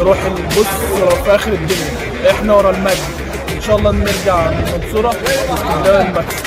نروح البص في اخر الدنيا احنا ورا المجد ان شاء الله نرجع من المنصوره باستقبال المكسب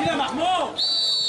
كده محمود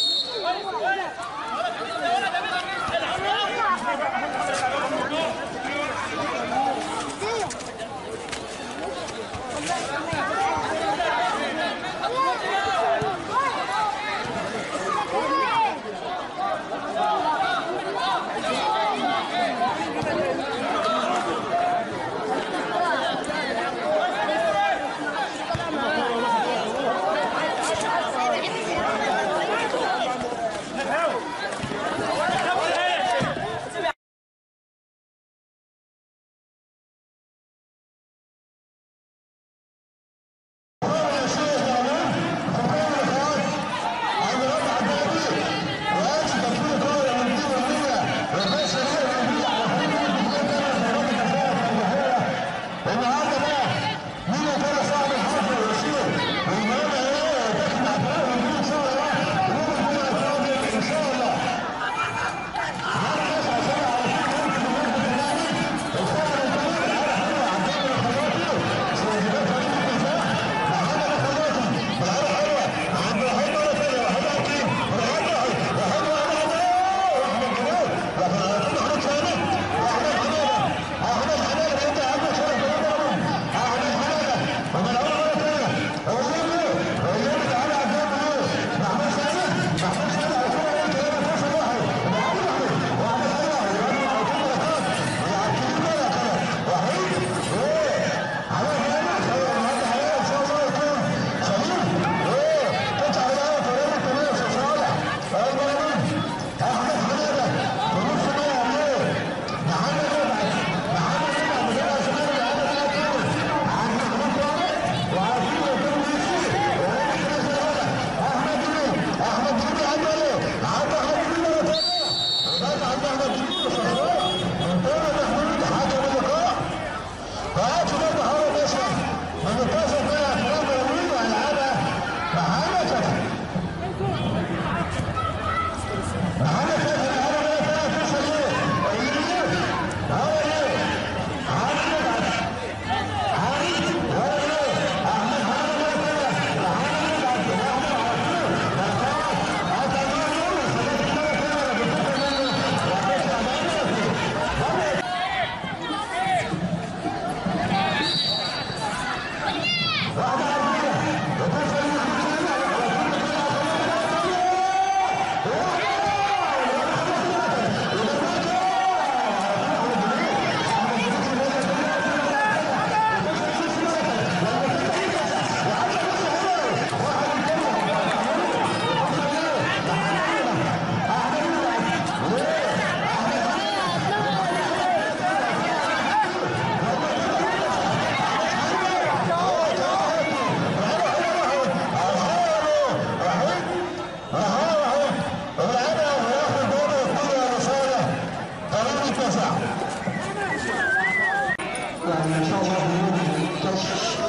يعني ان شاء الله بنعمل كشف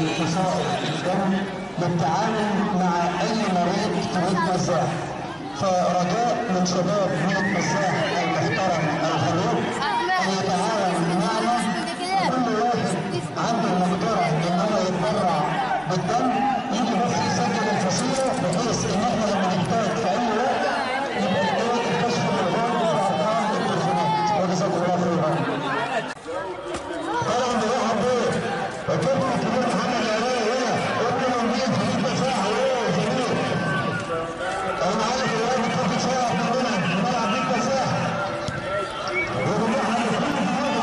بفصائل الدم للتعامل مع اي مريض مريض مزاح فرجاء من شباب مريض مزاح المحترم الغيور ان يتعاون معنا كل واحد عنده المقدره ان هو يتبرع بالدم يجي بس يسجل الفصيله بحيث ان احنا لما نحتاج في اي وقت يبقى يدور الكشف الغير بارقام التليفونات وجزاكم الله خيرا طبعا بيرحب بيه الكابتن الكبير محمد العراقي هنا ابن مميز في المساحه وهو جميل انا عارف الواد الكابتن شرف عندنا في ملعب المساحه وبنروح على كل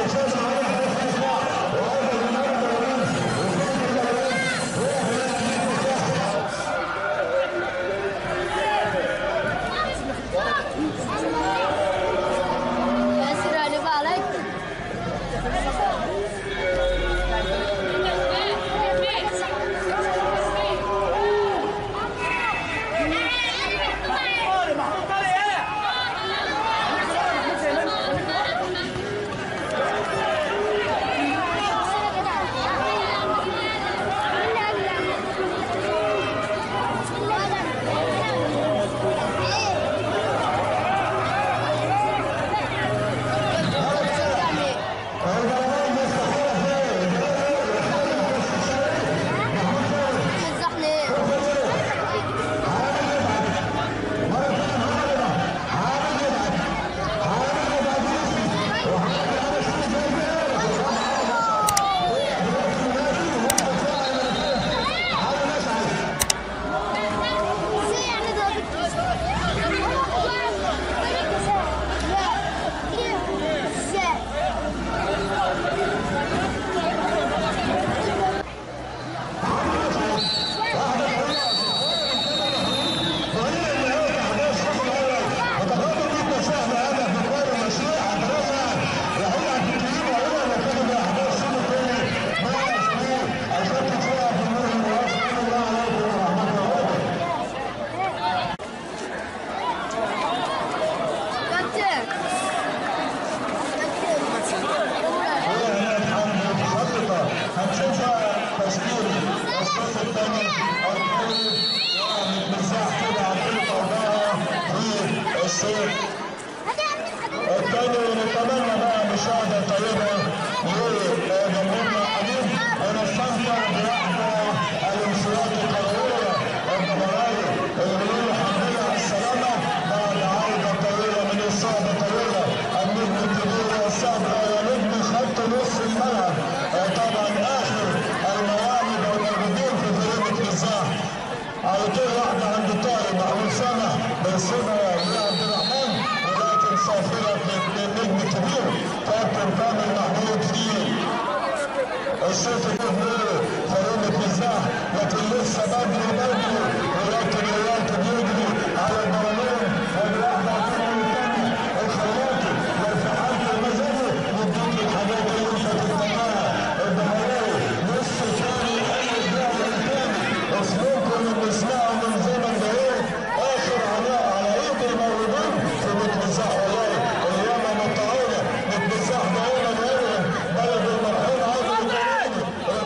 الصوت مبني فريق متمزح لكن لسه بدري بدري ولكن الوقت بيجري على البراميل والواحد عطينا من الثانية الخلاطي لو في حالة المزاج يديك الحاجات اللي انت تستناها البهراوي لسه ثاني اي لعبة تاني اسلوبكم اللي بنسمعه من زمن بعيد اخر عناء على ايد الموجودين في متمزح والله الايام متعودة متمزح دائما ابدا بلد المرحوم عادل الجناني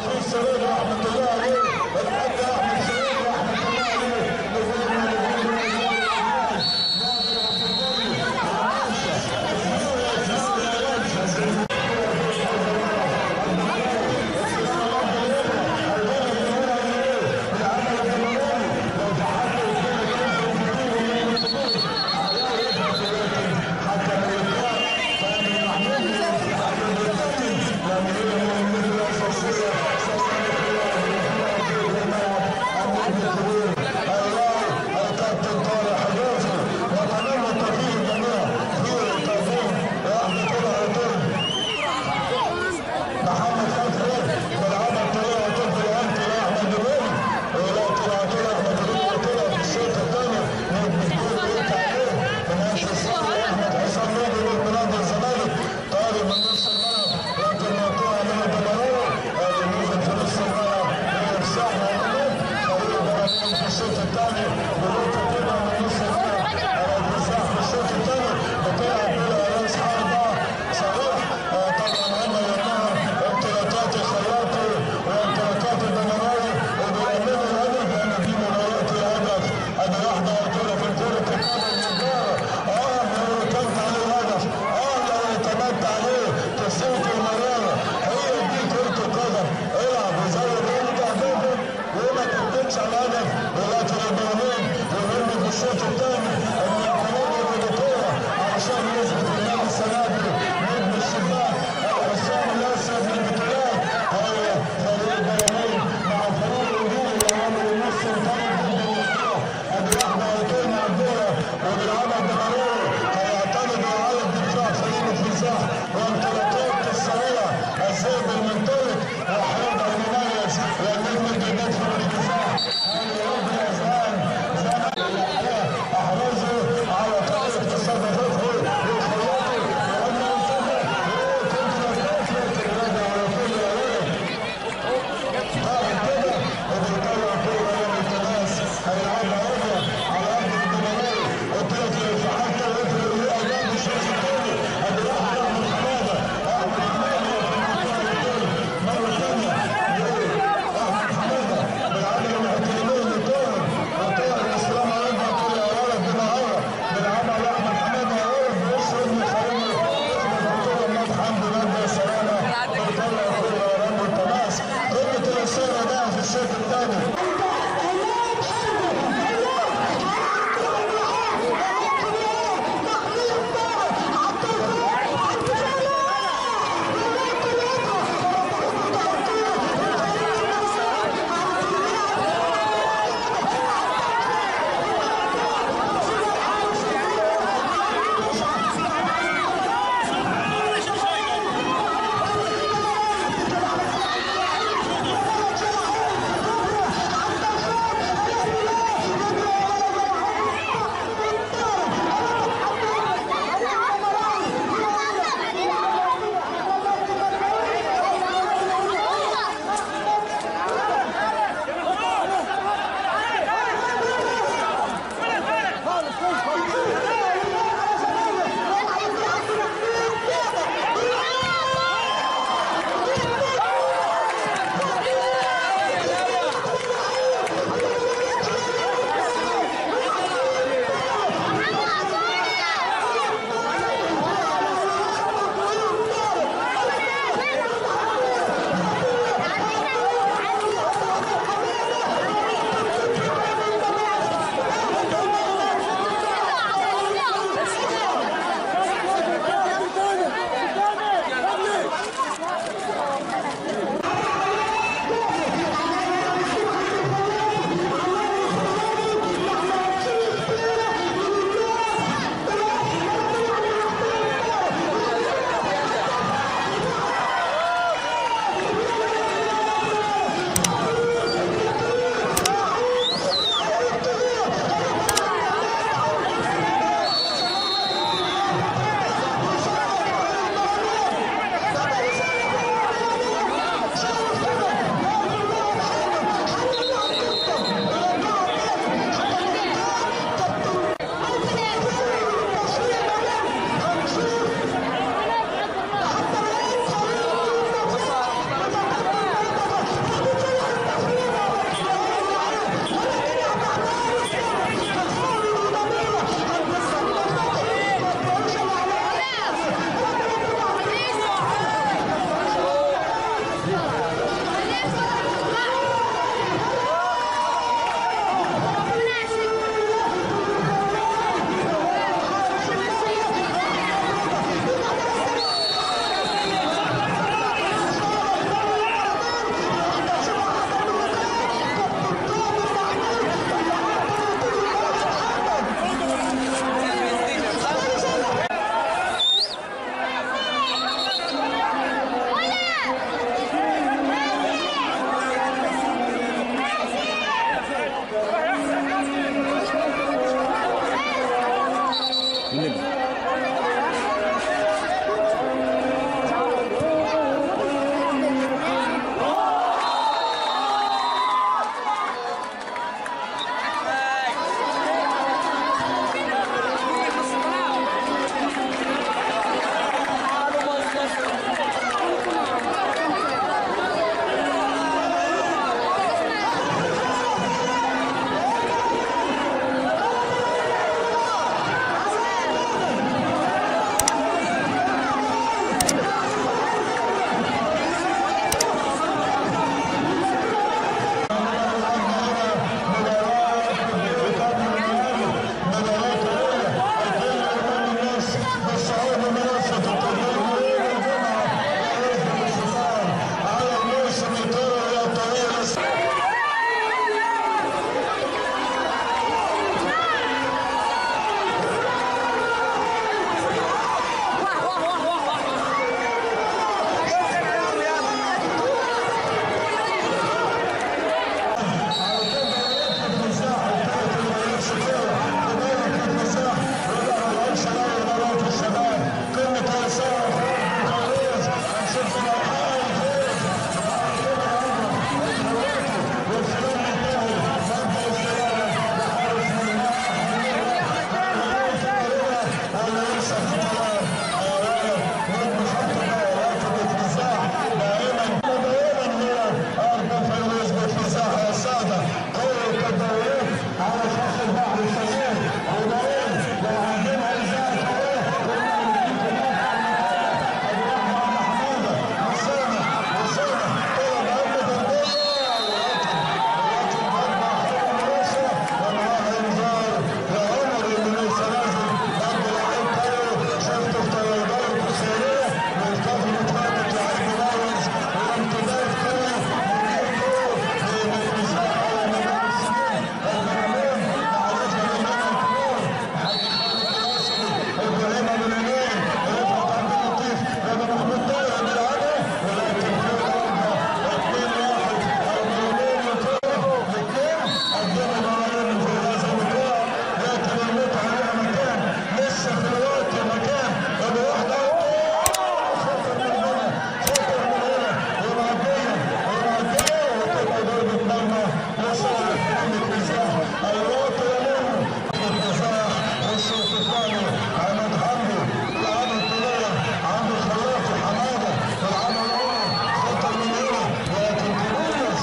يوسف الثاني عماد حمدي العاب الطلية عبد الخلاقي حمادة العاب الأولى خطة المنيرة لكن تونس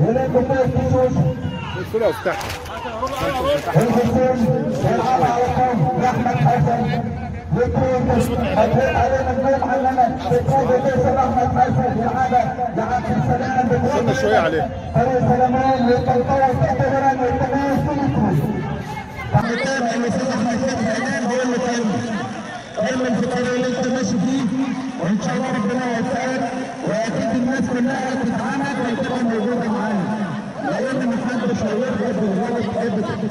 ولاد بطولة كيسوس الفرقه افتحها الحسين يلعب على طول احمد حسن لكروتس هتلاقي علينا النوم علمنا بتفوز باسم احمد حسن يلعبها لعبد السلام استنى شويه عليه فريق سليمان للتنطوي تحت غرام والتمييز سلطوي المتابع اللي فتح مكان الاعلام هو اللي كان اعمل في الطريق اللي انت ماشي فيه وان شاء الله ربنا يوفقك واكيد الناس كلها هتتعامل وتبقى موجوده معانا لان محدش هيرفض الغلط ابدا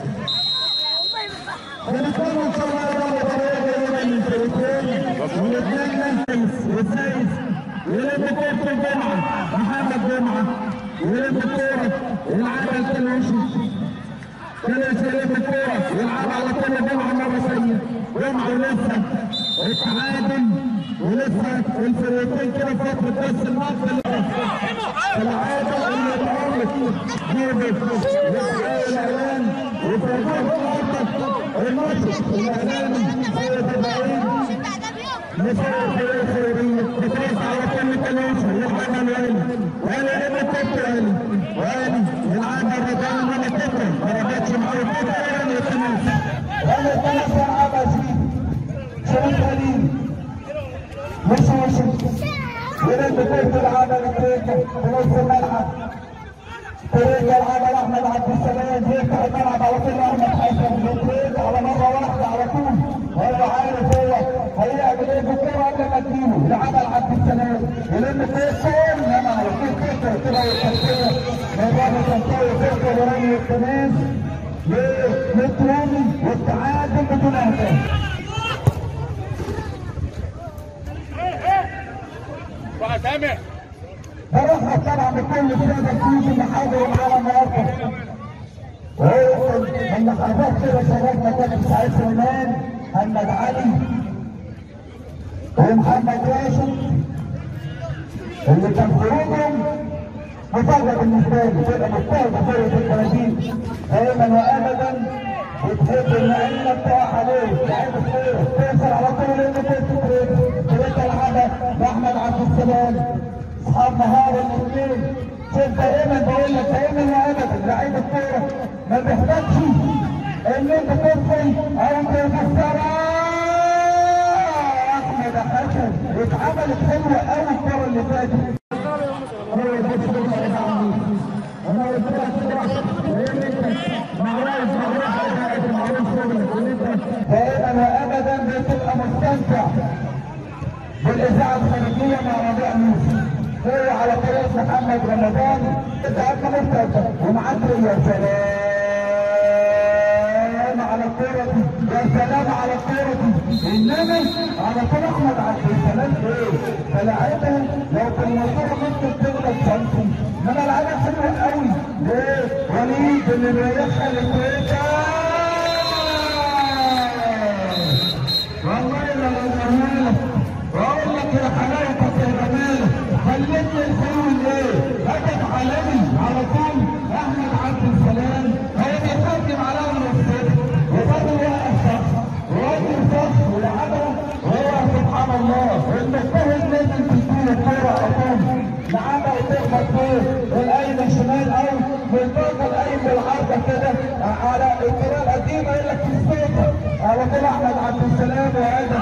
ونتمنى ان شاء الله يوم طريقه جميله من الفريقين ونتمنى والسيد ولما كوره الجمعه محمد جمعه ولما كوره يلعب التنوشي كان يسلم الكوره يلعب على كل جمعه مره ثانيه جمعه ولسه التعادل ولسه الفريقين كده فتره بس الماتش العاده اللي اتعملت جيبت الاعلان وفرقات الماتش الاعلامي سيد ابراهيم مسار فريق خيريه بتقف على كل كلمه يلعب وين وين ابن الكابتن وين يلعب الرجال من الكابتن ما ربطش معاه الكابتن وين الخميس وين الخميس يلعب شريف خليل مش مش ولد بيت العاب الافريقيا في نص الملعب فريق يلعب احمد عبد السلام يفتح الملعب على طول احمد حسن يطرد على مره واحده على طول هو عارف هو هيعمل ايه في الكوره قبل ما تجيله يلعبها لعبد السلام يلم فوق كل انما على طول كده كده والتسويه من بعد التسويه فوق وراني التماس للترامي والتعادل بدون اهداف بقى سامع برحب طبعا بكل الساده الكويت اللي حاضروا معانا النهارده. وهو من لحظات كده شبابنا كابتن سعيد سليمان، محمد علي ومحمد راشد اللي كان خروجهم مفاجأة بالنسبة لي، تبقى مضطربة فرقة الثلاثين دائما وابدا بتحب اللعيبه بتقع عليه، لعيبه خير، توصل على طول اللي تسكت تريد تلعبها لاحمد عبد السلام اصحاب مهاره الاثنين شوف دائما بقول لك دائما وابدا لعيب الكوره ما بيحتاجش ان انت تدخل او تكسر احمد حسن اتعملت حلوه قوي الكوره اللي فاتت هو ده الشغل يا عمي. انا قلت لك كده لان انت معروف معروف معروف شغلك دائما وابدا بتبقى مستمتع بالاذاعه الخارجيه مع ربيع موسى هو على طريقه محمد رمضان انت قبل مستمتع ومعدي يا سلام على الكوره دي يا سلام على الكوره دي انما على طول احمد عبد السلام ايه فلاعبها لو في المنصوره ممكن تغلط شمسي انما لعبها حلوه قوي ليه وليد اللي بيدخل الكويته والله لا جمالك واقول لك يا حلاوتك يا جمالك خليتني الحلو ليه؟ هدف عالمي على طول احمد عبد السلام هو بيترجم على امر الصدق وبرضه واقف صح وراجل صح ولعبها وهو سبحان الله المجتهد لازم تديله الكوره على طول لعبها وتخبط فيه الايد الشمال او بالطاقه الايد بالعرضه كده على الكره القديمه يقول لك في الصوت على طول احمد عبد السلام وهذا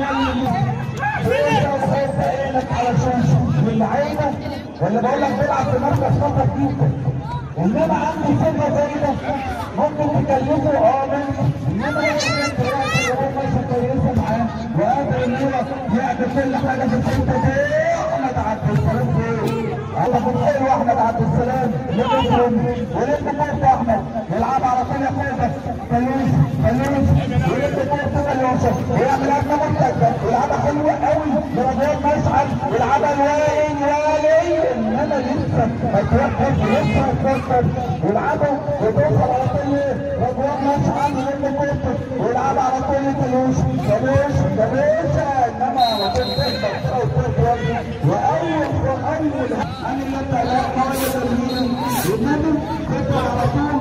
اول وخايف عينك على الشاشه واللعيبه اللي بقول لك بيلعب في مركز خطر جدا انما عنده صفه زي ده ممكن تكلفه اه ممكن انما لو كنت دلوقتي هو ماشي كويسه معاه وقادر ان هو يعمل كل حاجه في الحته دي احمد عبد السلام ايه؟ على فتحي واحمد عبد السلام يبصم ولد كورت احمد يلعب على طول يا فوزه فلوس فلوس ولد كورت فلوس ويعمل هجمه مرتده يلعبها حلوه قوي لرجال مشعل يلعبها الوالي الوالي انما لسه ما توقف لسه هتفكر يلعبها وتوصل على طول رجوان مشعل ولد كورت ويلعبها على طول فلوس فلوس فلوس انما على طول تقدر واول واول أن يبقى لا قائد الدين والنبي يطلع على طول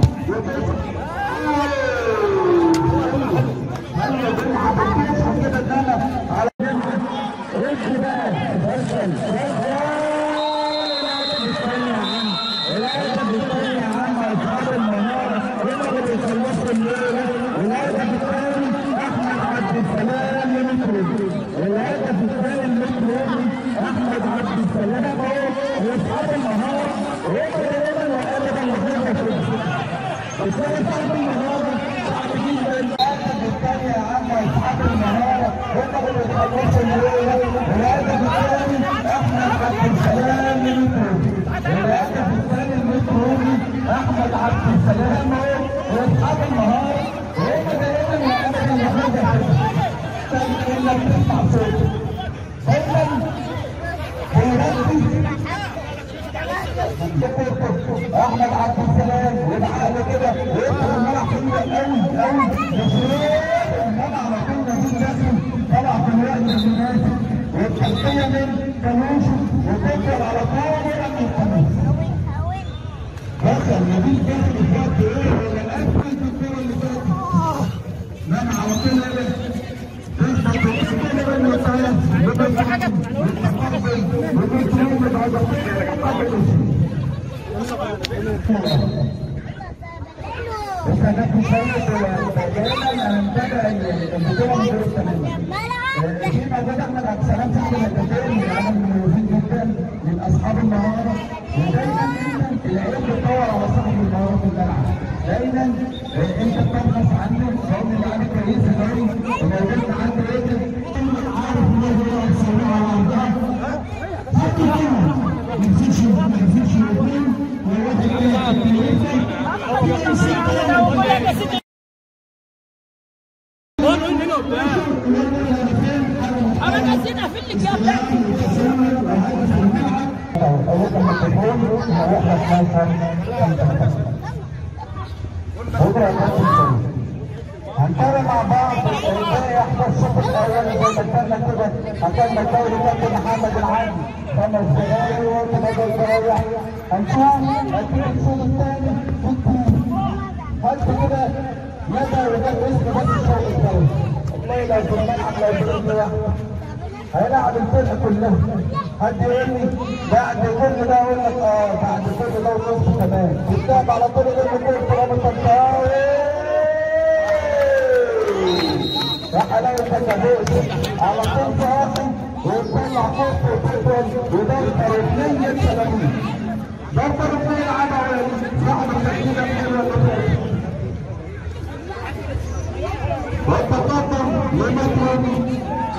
هل الجمعة بتنسى كده ان انا على جنبه رجل بقى ارسل ارسل الثاني صاحب المهارة صعب جدا الهدف الثاني يا عم اصحاب المهارة هم اللي بيخلصوا الليلة الهدف الثاني احمد عبد السلام المتروكي الهدف الثاني المتروكي احمد عبد السلام اهو واصحاب المهارة هم دايما ابدا ياخدها كده انك تسمع صوته دايما بيركز احمد عبد السلام والعقل كده ويدخل الملعب حلو قوي قوي مش انما على طول نزيد داخل طلع في الوقت المناسب والتغطيه من كانوش وتفضل على طول من الخميس دخل نبيل داخل الوقت ايه ولا اجمل في الكوره اللي فاتت نعم على طول ايه تخبط وتستلم المساله وتتقبل وتتقبل وتتقبل وكانت مشاركة مجانا نتابع البطولة من دور الثمانية. في موجود احمد عبد السلام صاحب الهدافين اللي عمل مميزين جدا من اصحاب المهارة ودايما انت العيال بتدور على صاحب المهارة في الملعب. دايما انت بتبحث عنه رغم ان عليه كويسة قوي وموجود عنده رجل عارف ان هو يسويها على ارضها. حتى كده ما ينزلش ما ينزلش الاثنين ويروح يلعب كويسة هنتابع مع بعض ازاي يحصل الشوط الاول زي ما كنا كده هكمل دوري كابتن محمد العادي خمس دقايق وثلاث دقايق هنشوف اكيد الشوط الثاني في التيم هات كده مدى وده اسم بس الشوط الثاني والله لو في الملعب لو في رجل واحده هيلعب الفرقه كلها حد يقول لي بعد كل ده اقول لك اه بعد كل ده ونص كمان قدام على طول يقول لي كل كيلومتر يا حلاوه الكابوس على طول فاصل ويطلع فوق وتدخل ودخل ركنيه سلاميه ضربه ركنيه عدويه صاحب التحديد الحلوه والتقدم لمطلوب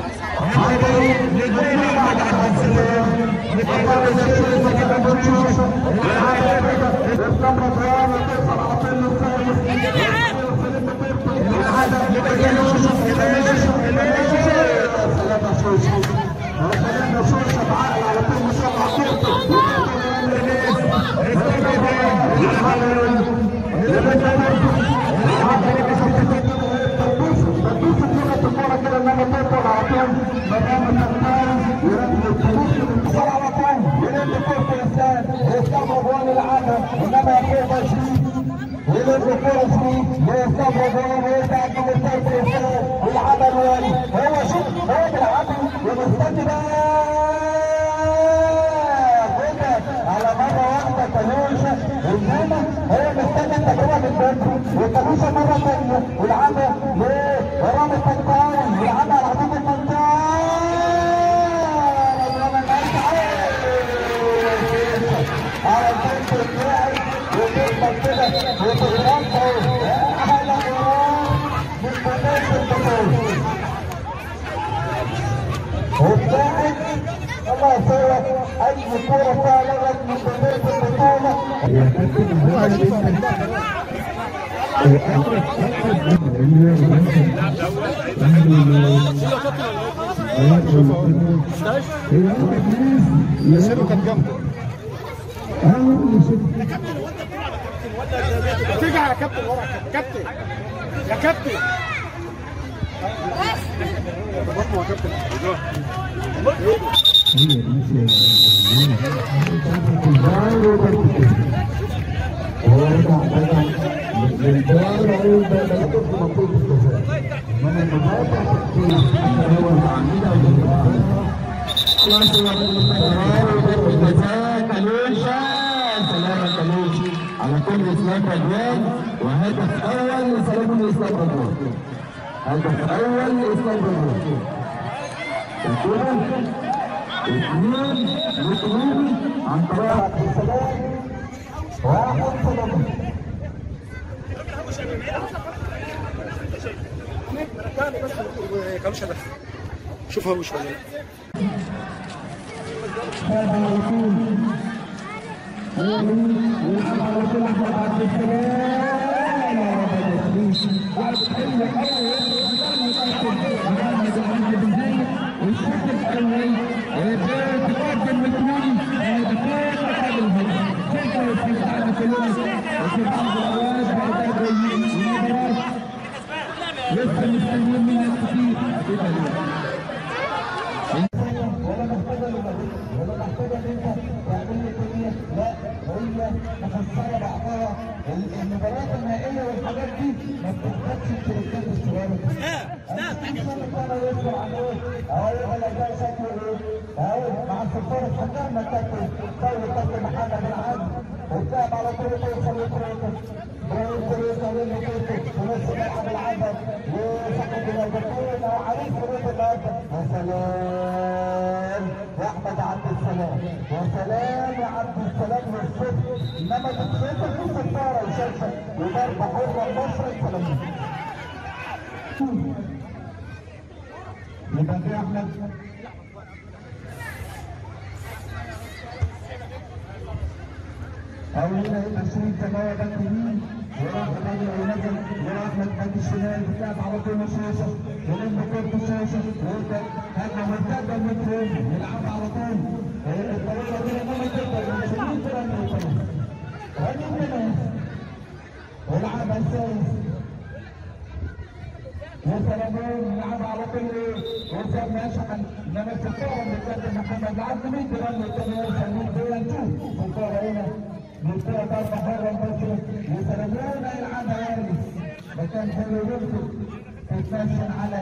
انما يكون مشهور ويلف فرص فيه ويستمر جوه ويرجع من التوفيق والعمل والي هو شوف هو بالعمل ومستني بقى على مرة واحدة كلوشة انما هو مستني التجربة من بدري وكلوشة مرة ثانية والعمل ليه؟ ورامي الطنطاوي والعمل على عمود الطنطاوي على البنك بتاعي وتفضل كده وتغرقه على غرام من مناس البطولة وبتاعت الله يسوق اي كوره فيها لغت من مناس البطولة مسيره كانت جامده ترجع يا كابتن ورا يا كابتن يا كابتن بطنه يا كابتن على كل اسلام رجوان وهدف اول لسلام الاسلام رجوان هدف اول لاسلام رجوان الكرة اثنين مطلوبي عن طريق عبد السلام واحد سلام دخلوش هدف شوف هو شويه المباريات النهائيه والحاجات دي ما بتحتاجش التركات الصغيره اهو الاداء شكله ايه؟ اهو مع السفاره الحكام الكابتن طول الكابتن محمد العبد والتعب على طول توصل لكروته كروته وين كروته ونص ملعب العبد وفقد الهدفين او عريس كروته النهارده يا سلام يا احمد عبد السلام يا سلام يا عبد السلام والصبح انما تتخطف في السفاره وشاشه وضربه حره مصر السلام يبقى في احمد او هنا يبقى شريف جماعه باك يمين وراح الراجل ونزل وراح احمد باك الشمال بتلعب على طول شاشه ولم كورته شاشه ويبدا هجمه مرتده من فوق يلعب على طول الطريقه دي انما تقدر شريف رن وطلع رن من ويلعبها السايس وسلامون يلعب على طول وسام مشعل انما الكوره من الكابتن محمد عبد مين ترن الثاني سلمون دول نشوف الكوره هنا بالكوره ضربه حره مباشره وسلامون يلعبها يارس مكان حلو يمكن تتمشن على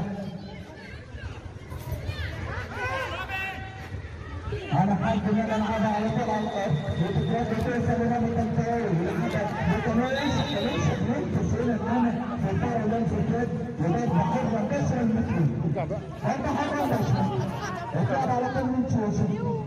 على حد من العبها على طول على الارض وتتوقع توصل لرامي التنطوي يلعبها متميز مش ينقص هنا انما في الكوره لمس اليد وضربه حره كسر المتر ضربه حره مباشره الكوره على طول من شوشه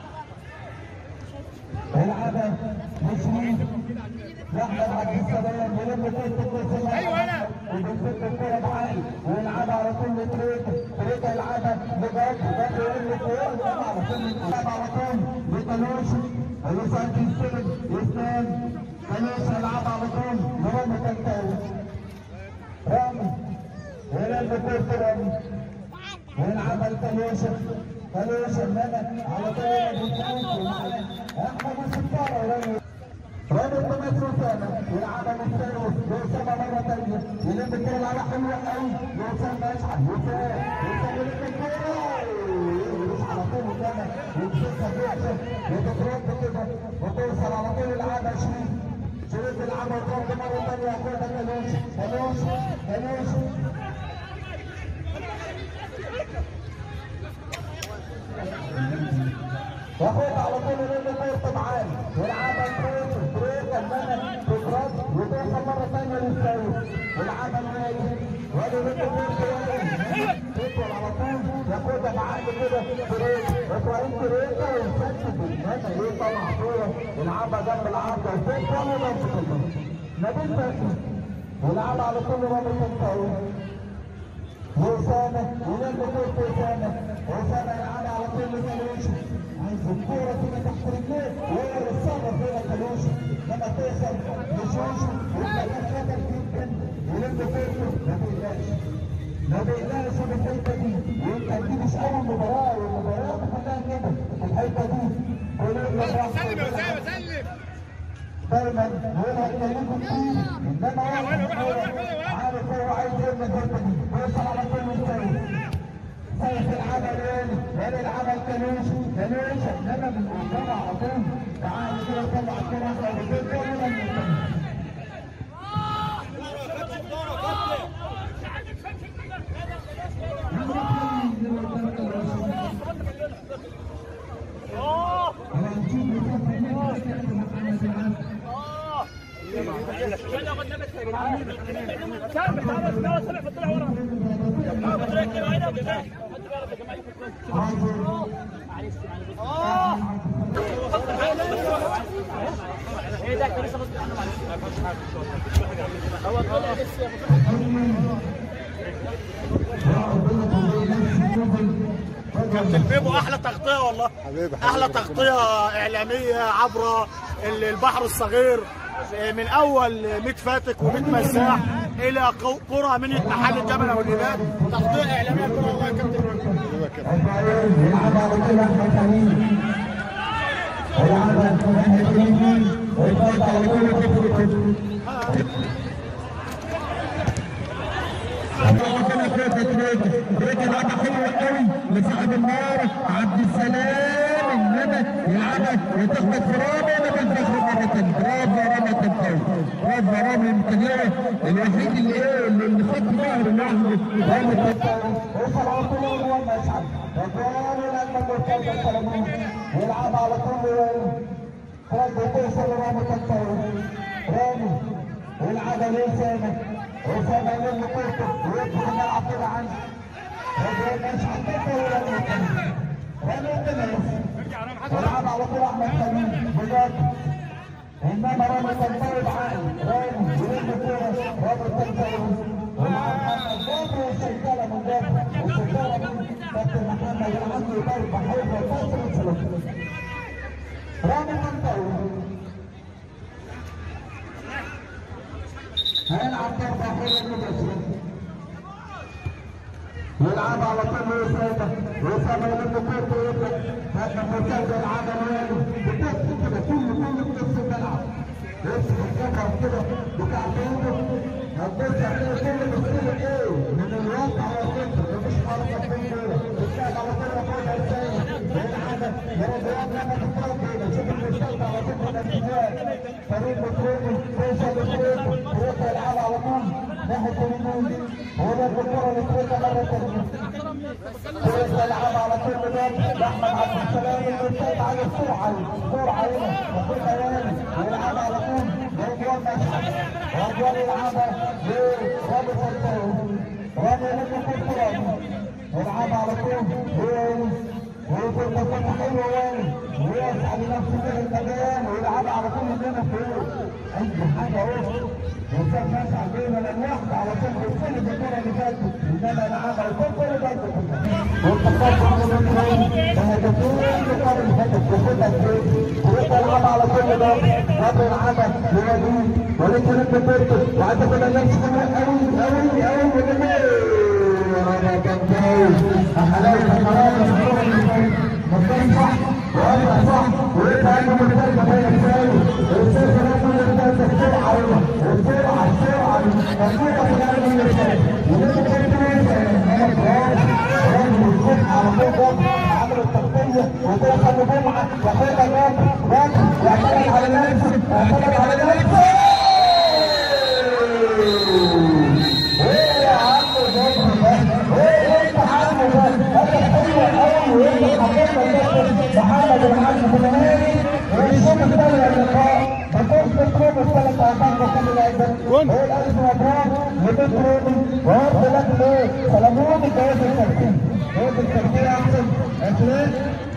يلعبها مسلم يحمد عبد السلام يلم كرة الكرة ايوه انا وبيسد الكرة بعالي ويلعبها على طول لتريكا تريكا يلعبها لجاب جاب يقول له فوق يلعب على طول يلعب على طول لتنوشي ويسعد يستلم يستلم تنوشي يلعبها على طول لرامي تنتاوي رامي ويلم كرة رامي ويلعبها لتنوشي تنوشي انما على طول بيتعوش احمد الستارة ورامي رابط بمتر ثاني يلعبها بالثاني يوسفها مرة ثانية يلم الكرة على حلوة قوي يوسف مشعل يوسف يوسف يلم الكرة يروح على طول قدامها ويمسكها بيعشة وتترد كده وتوصل على طول يلعبها شريف شريف يلعبها وترد مرة ثانية ياخدها كالوش كالوش كالوش ياخدها على طول يلم كورته معاه ويلعبها كروته كروته انما تترد وتوصل مره ثانيه للسيد ويلعبها النادي وادي رد كورته تطول على طول ياخدها معاه كده كروته ابراهيم كروته ويسدد انما ايه طبعا كوره يلعبها جنب العارضه وتطول ويمسك البطل نبيل فاسد ويلعبها على طول رامي تنطوي وأسامة ولم كورته أسامة وأسامة يلعبها على طول لكالوشي عايز الكورة كده تحت رجليه وهو الصبر كده كالوشي لما توصل لشوشو ويبقى خطر جدا ولم كورته ما بيقلقش ما بيقلقش من الحته دي ويبقى دي مش اول مباراه والمباريات كلها كده الحته دي كلنا سلم يا اسامه سلم دايما هو هيكلمكم كتير انما هو عارف هو عايز ايه من الحته دي بيوصل على كل الثاني سيف العمل ايه؟ ولا العمل كانوش كانوش انما من قدام على طول تعال كده طلع الكره احنا بنقول ولا من هو كابتن بيبو احلى تغطيه والله حبيبي، احلى حبيبي. تغطيه اعلاميه عبر ال- البحر الصغير من اول 100 فاتك و100 مساح الى قو- قرى من محل الجبل والنبات تغطيه اعلاميه كبيرة والله يا كابتن يلعب على طول احمد حميد يلعب على طول احمد حميد ويفوت على طول كتف رجع حلوة قوي لصاحب النار عبد السلام الندى يلعبها وتخبط في رامي نبي الفخر مرة تانية برافو رامي تنفوز برافو رامي المتنيرة الوحيد اللي ايه اللي خد ظهر لوحده رامي تنفوز وصل على طول هو المشعل وكان لما مرتضى سلمان يلعب على طول فرد توصل رامي تنفوز رامي يلعب عليه سامة وسامة من كورته ويدخل الملعب كده عنه مش هتكفى ولا ممكن رامي التماس يلعب على طول احمد خليل بجد انما رامي تنفوز عالي رامي يرد الكوره رامي تنفوز ومع محمد جابر والشغاله من جابر والشغاله من كابتن محمد عنده ضربه حلوه تصل سلوك رامي تنفوز هيلعب ضربة حلوة مباشرة يلعب على طول وسامة وسامة يلم كورته ويبدأ هذا المرتد يلعبها ويلي بتكسر كده كله كله بنص الملعب يمسك الجبهة كده بتاع بيته هتبص هتلاقي كل مسؤول ايه من الواقع والفكر مفيش حركة بين دول بتلاقي على طول ياخدها ازاي يلعبها مرضيات لما تتفوق كده شوف المرتد على طول من الاتجاه فريق مكرومي توصل لفريقه فريقه يلعبها على طول ناحية اليمين هو ده الكرة لفريقه مرة تانية فريقه يلعبها على طول بدون لأحمد عبد السلام المرتد على السرعة السرعة هنا وفريقه يلعب ويلعبها على طول رضوان مشعل رضوان يلعبها لرامي سلطان رامي لما كنت رامي يلعبها على طول ويكون مسافة حلوة وين ويسعى لنفسه من المكان ويلعبها على طول من هنا فوق أي حاجة أهو وكان مسعى بينا الواحد على طول بيستلم الكرة اللي فاتت إنما يلعبها وكل كل فاتت والتقدم من الكرة فهدفون الكرة اللي فاتت وخدها فين ويبقى يلعبها على كل ده رابع يلعبها لوليد وليد سلم بيرتو وعايز تاخد النفس كمان قوي قوي قوي وجميل رابع كان جاي حلاوة حلاوة مكان صح وقطع صح ويبقى عنده مرتبة هي تساوي السيف لازم يرتبط السرعة السرعة السرعة مظبوطة في الأرض من الشارع ولازم تكون على طول عمل التغطية وتوصل لجمعة ياخدها جابر جابر يعتمد على نفسه يعتمد على نفسه ايه يا عم جابر ده ايه انت عم ده هذا حلو قوي وانت حطيت محمد الحاج فلاني ويشوف الثاني اللقاء ما كنتش بتكون الثلاث اهداف وكل لعيبه هو الالف مبروك لبيت روبي وارض لك ليه سلموني جواز الترتيب جواز الترتيب احسن اخلاق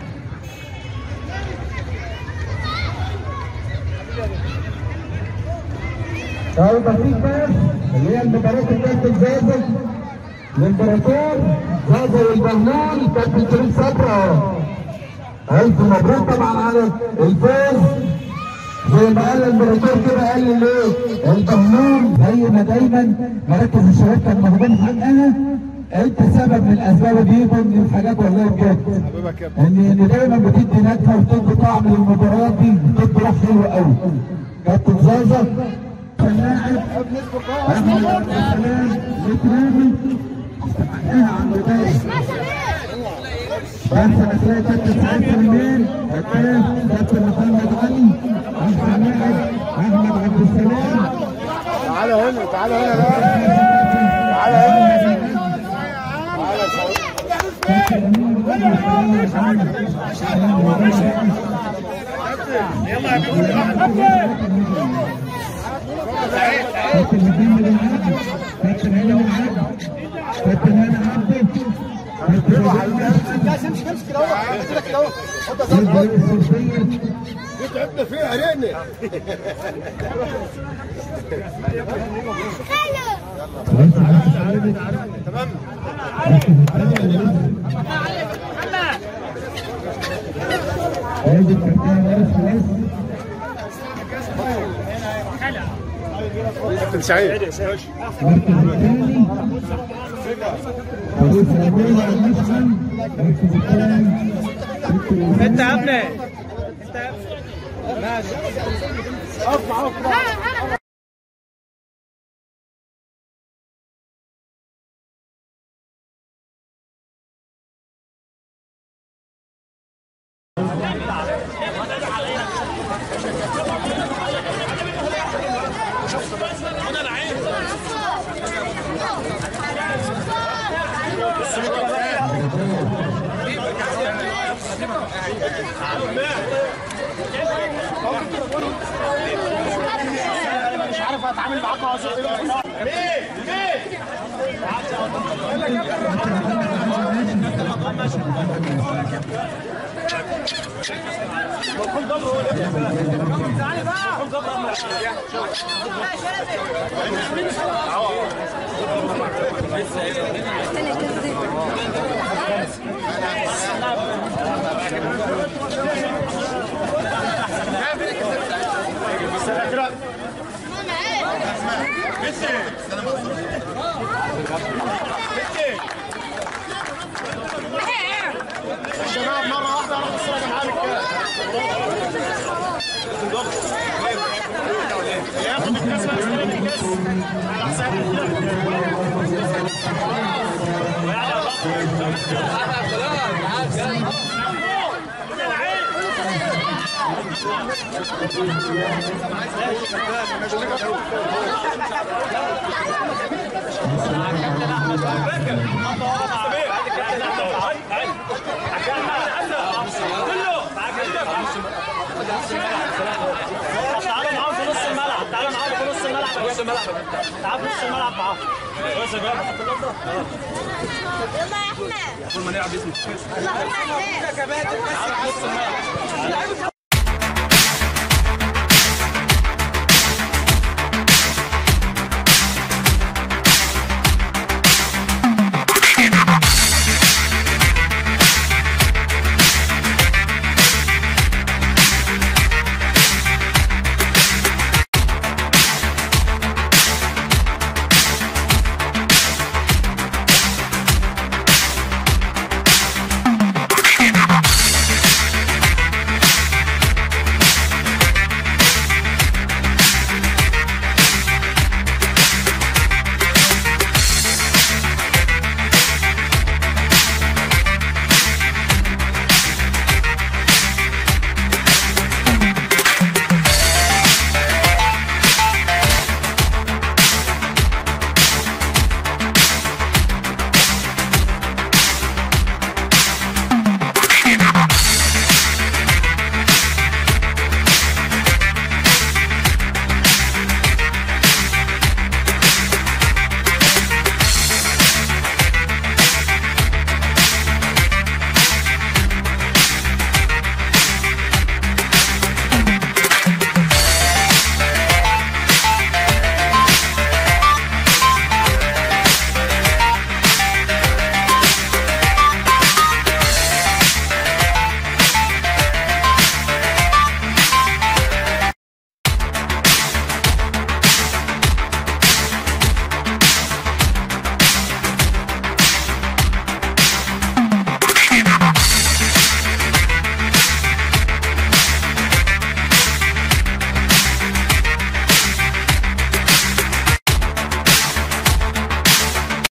طيب في كاس اللي هي المباراة الكاس الزازة الامبراطور زازا والبهلول كابتن شريف صبرا ألف مبروك طبعا على الفوز زي ما قال الامبراطور كده قال لي ليه؟ البهلول زي ما دايما مراكز الشباب كان مهضوم حقها انت سبب من الاسباب دي من الحاجات والله بجد حبيبك يا ابني ان ان دايما بتدي نكهه وبتدي طعم للمباراه دي بتدي روح حلوه قوي كابتن زازا لاعب احمد عبد السلام مكرمي استحقها عند الباقي بس هتلاقي كابتن سعيد سليمان هتلاقي كابتن محمد علي احسن لاعب احمد عبد السلام تعالى هنا تعالى هنا بقى تعالى هنا تعالى يا سعيد. كابتن محمد العبد كابتن علي العبد كابتن هاني عبد كابتن امسك امسك كده اهو كده كده اهو حط صوت الفريق الصوفيه تعبنا فيه عرقنا تمام كابتن سعيد انت يا ابني الشباب مره واحده راح الصوره معانا الكاس ياخد الكاس ويستلم الكاس على حساب الفرق. تعالوا معاهم في نص الملعب تعالوا معاهم في نص الملعب نص الملعب تعالوا في نص الملعب معاهم بص يا جماعه حط اللقطه يلا يا احمد يلا يا احمد